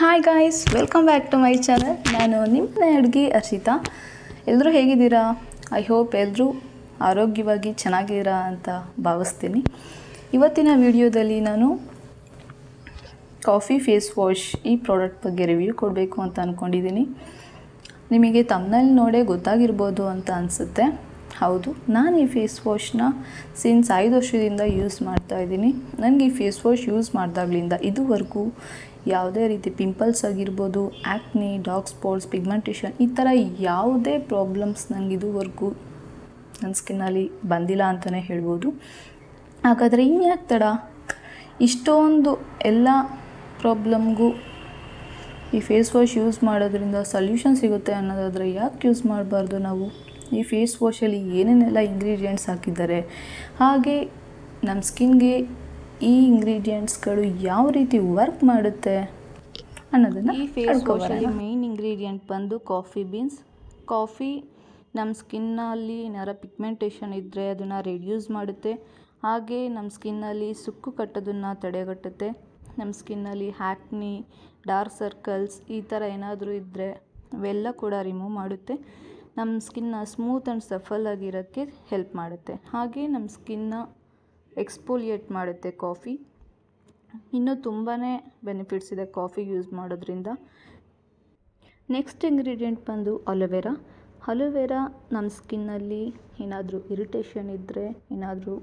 hi guys welcome back to my channel ನಾನು ನಿಮ್ಮ ಅಡುಗೆ ಹರ್ಷಿತಾ ಎಲ್ಲರೂ ಹೇಗಿದ್ದೀರಾ ಐ ಹೋಪ್ ಎಲ್ಲರೂ ಆರೋಗ್ಯವಾಗಿ ಚೆನ್ನಾಗಿದ್ದೀರಾ ಅಂತ ಭಾವಿಸ್ತೀನಿ ಇವತ್ತಿನ ವಿಡಿಯೋದಲ್ಲಿ ನಾನು ಕಾಫಿ ಫೇಸ್ ವಾಶ್ ಈ ಪ್ರಾಡಕ್ಟ್ ಬಗ್ಗೆ ರಿವ್ಯೂ ಕೊಡಬೇಕು ಅಂತ ಅಂದ್ಕೊಂಡಿದ್ದೀನಿ ನಿಮಗೆ ತಮ್ಮನಲ್ಲಿ ನೋಡೇ ಗೊತ್ತಾಗಿರ್ಬೋದು ಅಂತ ಅನಿಸುತ್ತೆ ಹೌದು ನಾನು ಈ ಫೇಸ್ ವಾಶ್ನ ಸಿನ್ಸ್ ಐದು ವರ್ಷದಿಂದ ಯೂಸ್ ಮಾಡ್ತಾ ಇದ್ದೀನಿ ನನಗೆ ಈ ಫೇಸ್ ವಾಶ್ ಯೂಸ್ ಮಾಡಿದಾಗಲಿಂದ ಇದುವರೆಗೂ ಯಾವುದೇ ರೀತಿ ಪಿಂಪಲ್ಸ್ ಆಗಿರ್ಬೋದು ಆ್ಯಕ್ನಿ ಡಾರ್ಕ್ ಸ್ಪಾಟ್ಸ್ ಪಿಗ್ಮೆಂಟೇಷನ್ ಈ ಥರ ಯಾವುದೇ ಪ್ರಾಬ್ಲಮ್ಸ್ ನನಗೆ ಇದುವರೆಗೂ ನನ್ನ ಸ್ಕಿನ್ನಲ್ಲಿ ಬಂದಿಲ್ಲ ಅಂತಲೇ ಹೇಳ್ಬೋದು ಹಾಗಾದರೆ ಇನ್ಯಾಕೆ ತಡ ಇಷ್ಟೊಂದು ಎಲ್ಲ ಪ್ರಾಬ್ಲಮ್ಗೂ ಈ ಫೇಸ್ ವಾಶ್ ಯೂಸ್ ಮಾಡೋದ್ರಿಂದ ಸೊಲ್ಯೂಷನ್ ಸಿಗುತ್ತೆ ಅನ್ನೋದಾದರೆ ಯಾಕೆ ಯೂಸ್ ಮಾಡಬಾರ್ದು ನಾವು ಈ ಫೇಸ್ ವಾಶಲ್ಲಿ ಏನೇನೆಲ್ಲ ಇಂಗ್ರೀಡಿಯೆಂಟ್ಸ್ ಹಾಕಿದ್ದಾರೆ ಹಾಗೆ ನಮ್ಮ ಸ್ಕಿನ್ಗೆ ಈ ಇಂಗ್ರೀಡಿಯೆಂಟ್ಸ್ಗಳು ಯಾವ ರೀತಿ ವರ್ಕ್ ಮಾಡುತ್ತೆ ಅನ್ನೋದನ್ನು ಈ ಫೇಸ್ ವಾಶಲ್ಲಿ ಮೇಯ್ನ್ ಇಂಗ್ರೀಡಿಯೆಂಟ್ ಬಂದು ಕಾಫಿ ಬೀನ್ಸ್ ಕಾಫಿ ನಮ್ಮ ಸ್ಕಿನ್ನಲ್ಲಿ ಏನಾರ ಪಿಗ್ಮೆಂಟೇಷನ್ ಇದ್ದರೆ ಅದನ್ನು ರೆಡ್ಯೂಸ್ ಮಾಡುತ್ತೆ ಹಾಗೆ ನಮ್ಮ ಸ್ಕಿನ್ನಲ್ಲಿ ಸುಕ್ಕು ಕಟ್ಟೋದನ್ನು ತಡೆಗಟ್ಟುತ್ತೆ ನಮ್ಮ ಸ್ಕಿನ್ನಲ್ಲಿ ಹ್ಯಾಕ್ನಿ ಡಾರ್ಕ್ ಸರ್ಕಲ್ಸ್ ಈ ಥರ ಏನಾದರೂ ಇದ್ದರೆ ಅವೆಲ್ಲ ಕೂಡ ರಿಮೂವ್ ಮಾಡುತ್ತೆ ನಮ್ಮ ಸ್ಕಿನ್ನ ಸ್ಮೂತ್ ಆ್ಯಂಡ್ ಸಫಲ್ ಆಗಿರೋಕ್ಕೆ ಹೆಲ್ಪ್ ಮಾಡುತ್ತೆ ಹಾಗೆ ನಮ್ಮ ಸ್ಕಿನ್ನ ಎಕ್ಸ್ಪೋಲಿಯೇಟ್ ಮಾಡುತ್ತೆ ಕಾಫಿ ಇನ್ನೂ ತುಂಬಾ ಬೆನಿಫಿಟ್ಸ್ ಇದೆ ಕಾಫಿ ಯೂಸ್ ಮಾಡೋದ್ರಿಂದ ನೆಕ್ಸ್ಟ್ ಇಂಗ್ರೀಡಿಯೆಂಟ್ ಬಂದು ಅಲೋವೆರಾ ಅಲೋವೆರಾ ನಮ್ಮ ಸ್ಕಿನ್ನಲ್ಲಿ ಏನಾದರೂ ಇರಿಟೇಷನ್ ಇದ್ದರೆ ಏನಾದರೂ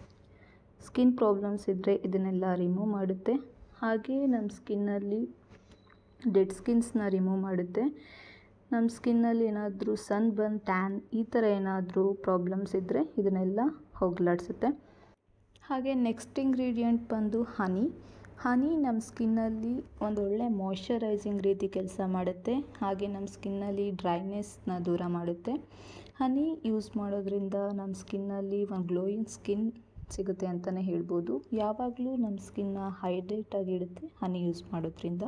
ಸ್ಕಿನ್ ಪ್ರಾಬ್ಲಮ್ಸ್ ಇದ್ದರೆ ಇದನ್ನೆಲ್ಲ ರಿಮೂವ್ ಮಾಡುತ್ತೆ ಹಾಗೆ ನಮ್ಮ ಸ್ಕಿನ್ನಲ್ಲಿ ಡೆಡ್ ಸ್ಕಿನ್ಸ್ನ ರಿಮೂವ್ ಮಾಡುತ್ತೆ ನಮ್ಮ ಸ್ಕಿನ್ನಲ್ಲಿ ಏನಾದರೂ ಸನ್ ಬರ್ನ್ ಟ್ಯಾನ್ ಈ ಥರ ಏನಾದರೂ ಪ್ರಾಬ್ಲಮ್ಸ್ ಇದ್ದರೆ ಇದನ್ನೆಲ್ಲ ಹೋಗಲಾಡಿಸುತ್ತೆ ಹಾಗೆ ನೆಕ್ಸ್ಟ್ ಇಂಗ್ರೀಡಿಯೆಂಟ್ ಬಂದು ಹನಿ ಹನಿ ನಮ್ಮ ಸ್ಕಿನ್ನಲ್ಲಿ ಒಂದು ಒಳ್ಳೆ ಮಾಯ್ಶ್ಚರೈಸಿಂಗ್ ರೀತಿ ಕೆಲಸ ಮಾಡುತ್ತೆ ಹಾಗೆ ನಮ್ಮ ಸ್ಕಿನ್ನಲ್ಲಿ ಡ್ರೈನೆಸ್ನ ದೂರ ಮಾಡುತ್ತೆ ಹನಿ ಯೂಸ್ ಮಾಡೋದ್ರಿಂದ ನಮ್ಮ ಸ್ಕಿನ್ನಲ್ಲಿ ಒಂದು ಗ್ಲೋಯಿಂಗ್ ಸ್ಕಿನ್ ಸಿಗುತ್ತೆ ಅಂತಲೇ ಹೇಳ್ಬೋದು ಯಾವಾಗಲೂ ನಮ್ಮ ಸ್ಕಿನ್ನ ಹೈಡ್ರೇಟ್ ಆಗಿಡುತ್ತೆ ಹನಿ ಯೂಸ್ ಮಾಡೋದ್ರಿಂದ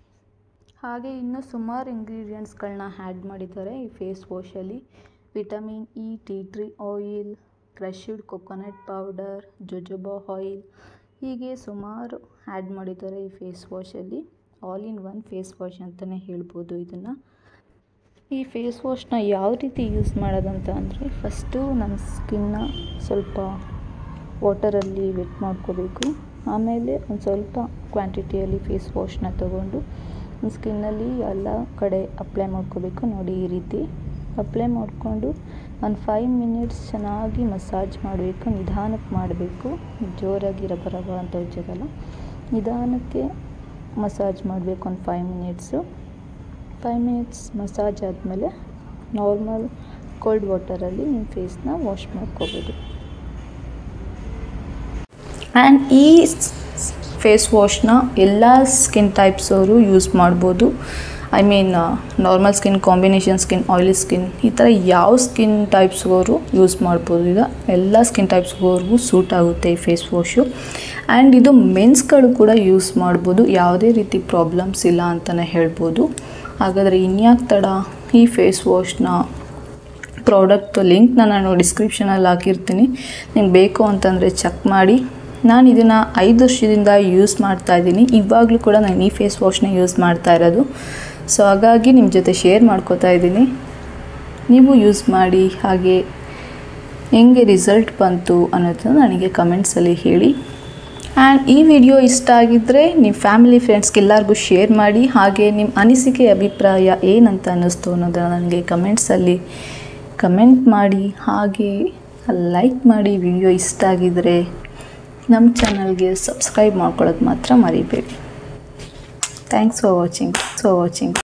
ಹಾಗೆ ಇನ್ನೂ ಸುಮಾರು ಇಂಗ್ರೀಡಿಯೆಂಟ್ಸ್ಗಳನ್ನ ಆ್ಯಡ್ ಮಾಡಿದ್ದಾರೆ ಈ ಫೇಸ್ ವಾಶಲ್ಲಿ vitamin E tea tree oil crushed coconut powder jojoba oil ಹೀಗೆ ಸುಮಾರು ಆ್ಯಡ್ ಮಾಡಿದ್ದಾರೆ ಈ ಫೇಸ್ ವಾಶಲ್ಲಿ all in one face wash ಅಂತಲೇ ಹೇಳ್ಬೋದು ಇದನ್ನು ಈ ಫೇಸ್ ವಾಶ್ನ ಯಾವ ರೀತಿ ಯೂಸ್ ಮಾಡೋದಂತ ಅಂದರೆ ಫಸ್ಟು ನಮ್ಮ ಸ್ಕಿನ್ನ ಸ್ವಲ್ಪ ವಾಟರಲ್ಲಿ ವೆಟ್ ಮಾಡ್ಕೋಬೇಕು ಆಮೇಲೆ ಒಂದು ಸ್ವಲ್ಪ ಕ್ವಾಂಟಿಟಿಯಲ್ಲಿ ಫೇಸ್ ವಾಶ್ನ ತಗೊಂಡು ಸ್ಕಿನ್ನಲ್ಲಿ ಎಲ್ಲ ಕಡೆ ಅಪ್ಲೈ ಮಾಡ್ಕೋಬೇಕು ನೋಡಿ ಈ ರೀತಿ ಅಪ್ಲೈ ಮಾಡಿಕೊಂಡು ಒಂದು ಫೈವ್ ಮಿನಿಟ್ಸ್ ಚೆನ್ನಾಗಿ ಮಸಾಜ್ ಮಾಡಬೇಕು ನಿಧಾನಕ್ಕೆ ಮಾಡಬೇಕು ಜೋರಾಗಿ ರಬ ರಬ ಅಂತ ಉಜ್ಜೋದಲ್ಲ ನಿಧಾನಕ್ಕೆ ಮಸಾಜ್ ಮಾಡಬೇಕು ಒಂದು five minutes five minutes massage ಆದಮೇಲೆ ನಾರ್ಮಲ್ ಕೋಲ್ಡ್ ವಾಟರಲ್ಲಿ ನಿಮ್ಮ ಫೇಸ್ನ ವಾಶ್ ಮಾಡ್ಕೋಬೋದು ಆ್ಯಂಡ್ ಈ ಫೇಸ್ ವಾಶ್ನ ಎಲ್ಲ ಸ್ಕಿನ್ ಟೈಪ್ಸ್ ಅವರು ಯೂಸ್ ಮಾಡ್ಬೋದು I mean normal skin combination skin oily skin ಈ ಥರ ಯಾವ ಸ್ಕಿನ್ ಟೈಪ್ಸ್ಗವರು ಯೂಸ್ ಮಾಡ್ಬೋದು ಈಗ ಎಲ್ಲ ಸ್ಕಿನ್ ಟೈಪ್ಸ್ಗವ್ರಿಗೂ ಸೂಟ್ ಆಗುತ್ತೆ ಈ ಫೇಸ್ ವಾಶು ಆ್ಯಂಡ್ ಇದು ಮೆನ್ಸ್ಗಳು ಕೂಡ ಯೂಸ್ ಮಾಡ್ಬೋದು ಯಾವುದೇ ರೀತಿ ಪ್ರಾಬ್ಲಮ್ಸ್ ಇಲ್ಲ ಅಂತಲೇ ಹೇಳ್ಬೋದು ಹಾಗಾದರೆ ಇನ್ಯಾಕೆ ತಡ ಈ ಫೇಸ್ ವಾಶ್ನ ಪ್ರಾಡಕ್ಟ್ ಲಿಂಕ್ನ ನಾನು ಡಿಸ್ಕ್ರಿಪ್ಷನಲ್ಲಿ ಹಾಕಿರ್ತೀನಿ ನಿಮ್ಗೆ ಬೇಕು ಅಂತಂದರೆ ಚೆಕ್ ಮಾಡಿ ನಾನು ಇದನ್ನು ಐದು ವರ್ಷದಿಂದ ಯೂಸ್ ಮಾಡ್ತಾ ಇದ್ದೀನಿ ಇವಾಗಲೂ ಕೂಡ ನಾನು ಈ ಫೇಸ್ ವಾಶ್ನ ಯೂಸ್ ಮಾಡ್ತಾ ಇರೋದು ಸೊ ಹಾಗಾಗಿ ನಿಮ್ಮ ಜೊತೆ ಶೇರ್ ಮಾಡ್ಕೋತಾ ಇದ್ದೀನಿ ನೀವು ಯೂಸ್ ಮಾಡಿ ಹಾಗೆ ಹೆಂಗೆ ರಿಸಲ್ಟ್ ಬಂತು ಅನ್ನೋದನ್ನು ನನಗೆ ಕಮೆಂಟ್ಸಲ್ಲಿ ಹೇಳಿ ಆ್ಯಂಡ್ ಈ ವಿಡಿಯೋ ಇಷ್ಟ ಆಗಿದ್ದರೆ ನಿಮ್ಮ ಫ್ಯಾಮಿಲಿ ಫ್ರೆಂಡ್ಸ್ಗೆ ಎಲ್ಲರಿಗೂ ಶೇರ್ ಮಾಡಿ ಹಾಗೆ ನಿಮ್ಮ ಅನಿಸಿಕೆ ಅಭಿಪ್ರಾಯ ಏನಂತ ಅನ್ನಿಸ್ತು ಅನ್ನೋದನ್ನು ನನಗೆ ಕಮೆಂಟ್ಸಲ್ಲಿ ಕಮೆಂಟ್ ಮಾಡಿ ಹಾಗೆ ಲೈಕ್ ಮಾಡಿ ವಿಡಿಯೋ ಇಷ್ಟ ಆಗಿದ್ದರೆ ನಮ್ಮ ಚಾನಲ್ಗೆ ಸಬ್ಸ್ಕ್ರೈಬ್ ಮಾಡ್ಕೊಳ್ಳೋದು ಮಾತ್ರ ಮರಿಬೇಡಿ thanks for watching for watching